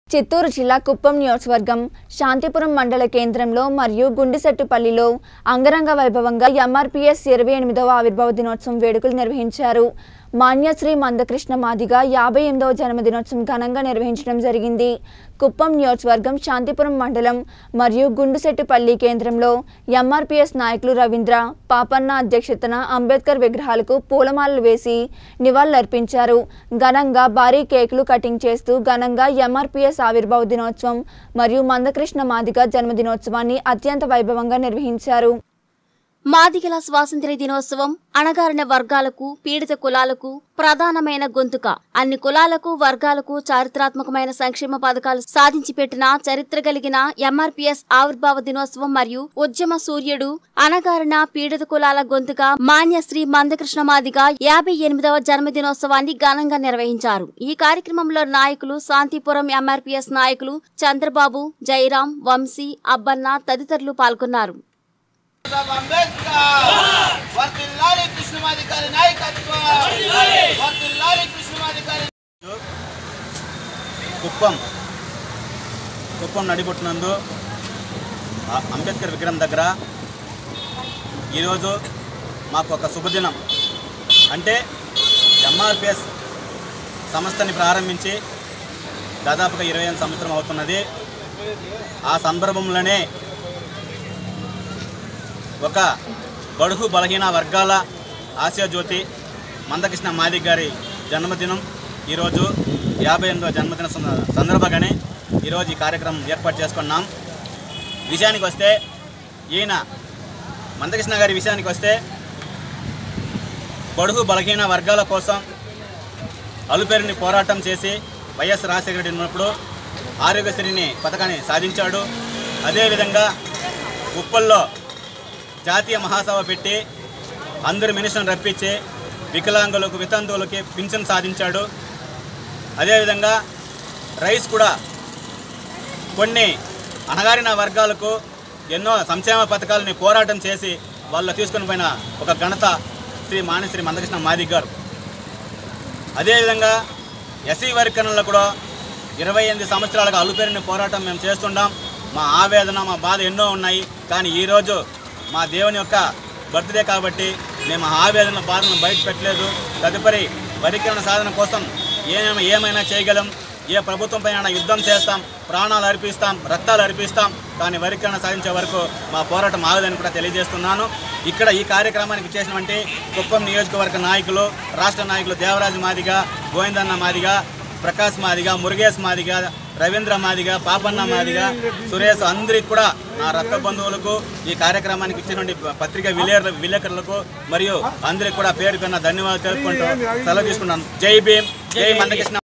చిత్తూరు జిల్లా కుప్పం నియోజకవర్గం శాంతిపురం మండల కేంద్రంలో మరియు గుండిసెట్టుపల్లిలో అంగరంగ వైభవంగా ఎంఆర్పీఎస్ ఇరవై ఎనిమిదవ ఆవిర్భావ దినోత్సవం వేడుకలు నిర్వహించారు మాన్యశ్రీ మందకృష్ణ మాదిగ యాభై ఎనిమిదవ జన్మదినోత్సవం ఘనంగా నిర్వహించడం జరిగింది కుప్పం నియోజకవర్గం శాంతిపురం మండలం మరియు గుండుసెట్టుపల్లి కేంద్రంలో ఎంఆర్పీఎస్ నాయకులు రవీంద్ర పాపన్న అధ్యక్షతన అంబేద్కర్ విగ్రహాలకు పూలమాలలు వేసి నివాళులర్పించారు ఘనంగా భారీ కేకులు కటింగ్ చేస్తూ ఘనంగా ఎంఆర్పీఎస్ ఆవిర్భావ దినోత్సవం మరియు మందకృష్ణ మాదిగ జన్మదినోత్సవాన్ని అత్యంత వైభవంగా నిర్వహించారు మాదిగల స్వాతంత్ర్య దినోత్సవం అణగారిన వర్గాలకు పీడిత కులాలకు ప్రధానమైన గొంతుక అన్ని కులాలకు వర్గాలకు చారిత్రాత్మకమైన సంక్షేమ పథకాలు సాధించి పెట్టిన చరిత్ర కలిగిన ఎంఆర్పీఎస్ ఆవిర్భావ దినోత్సవం మరియు ఉద్యమ సూర్యుడు అణగారిన పీడిత కులాల గొంతుక మాన్యశ్రీ మందకృష్ణ మాదిగ యాభై ఎనిమిదవ జన్మదినోత్సవాన్ని ఘనంగా నిర్వహించారు ఈ కార్యక్రమంలో నాయకులు శాంతిపురం ఎంఆర్పీఎస్ నాయకులు చంద్రబాబు జయరాం వంశీ అబ్బన్న తదితరులు పాల్గొన్నారు సాబ్ అంబేద్కర్ వర్తిల్లాలి కృష్ణమాధికారి నాయకత్వం వర్తిల్లాలి కృష్ణమాధికారి కుప్పం కుప్పం నడిబొట్టునందు ఆ అంబేద్కర్ విగ్రహం దగ్గర ఈరోజు మాకు ఒక శుభదినం అంటే ఎంఆర్పిఎస్ సంస్థని ప్రారంభించి దాదాపుగా ఇరవై ఐదు సంవత్సరం అవుతున్నది ఆ సందర్భంలోనే ఒక బడుగు బలహీన వర్గాల ఆశయజ్యోతి మందకృష్ణ మాదిక్ గారి జన్మదినం ఈరోజు యాభై ఎనిమిదవ జన్మదిన సంద- సందర్భంగానే ఈరోజు ఈ కార్యక్రమం ఏర్పాటు చేసుకున్నాం విషయానికి వస్తే ఈయన మందకృష్ణ గారి విషయానికి వస్తే బడుగు బలహీన వర్గాల కోసం అలుపేరుని పోరాటం చేసి వైఎస్ రాజశేఖర రెడ్డి ఉన్నప్పుడు ఆరోగ్యశ్రీని పథకాన్ని సాధించాడు అదేవిధంగా ఉప్పల్లో జాతీయ మహాసభ పెట్టి అందరు మినిస్టర్ని రప్పించి వికలాంగులకు వితంతువులకి పింఛన్ సాధించాడు అదేవిధంగా రైస్ కూడా కొన్ని అణగారిన వర్గాలకు ఎన్నో సంక్షేమ పథకాలని పోరాటం చేసి వాళ్ళు తీసుకొని పోయిన ఒక ఘనత శ్రీ మానశ్రీ మందకృష్ణ మాదిక్ గారు అదేవిధంగా ఎస్సీ వర్గంలో కూడా ఇరవై ఎనిమిది సంవత్సరాలుగా అలుపేరిన పోరాటం మేము చేస్తుంటాం మా ఆవేదన మా బాధ ఎన్నో ఉన్నాయి కానీ ఈరోజు మా దేవుని యొక్క బర్త్డే కాబట్టి మేము ఆ ఆవేదన బాధను బయట పెట్టలేదు తదుపరి వరీకరణ సాధన కోసం ఏమైనా ఏమైనా చేయగలం ఏ ప్రభుత్వం పైన యుద్ధం చేస్తాం ప్రాణాలు అర్పిస్తాం రక్తాలు అర్పిస్తాం కానీ వరీకరణ సాధించే వరకు మా పోరాటం ఆగదని కూడా తెలియజేస్తున్నాను ఇక్కడ ఈ కార్యక్రమానికి చేసినటువంటి కుప్పం నియోజకవర్గ నాయకులు రాష్ట్ర నాయకులు దేవరాజు మాదిగా గోవిందన్న మాదిగా ప్రకాష్ మాదిగా మురుగేష్ మాదిగా రవీంద్ర మాదిగా పాపన్న మాదిగా సురేష్ అందరికి కూడా నా రక్త బంధువులకు ఈ కార్యక్రమానికి ఇచ్చినటువంటి పత్రిక విలేకరుల విలేకరులకు మరియు అందరికి కూడా పేరు కన్నా ధన్యవాదాలు తెలుపుకుంటూ సెలవు తీసుకున్నాను జై భీమ్ జై మందకృష్ణ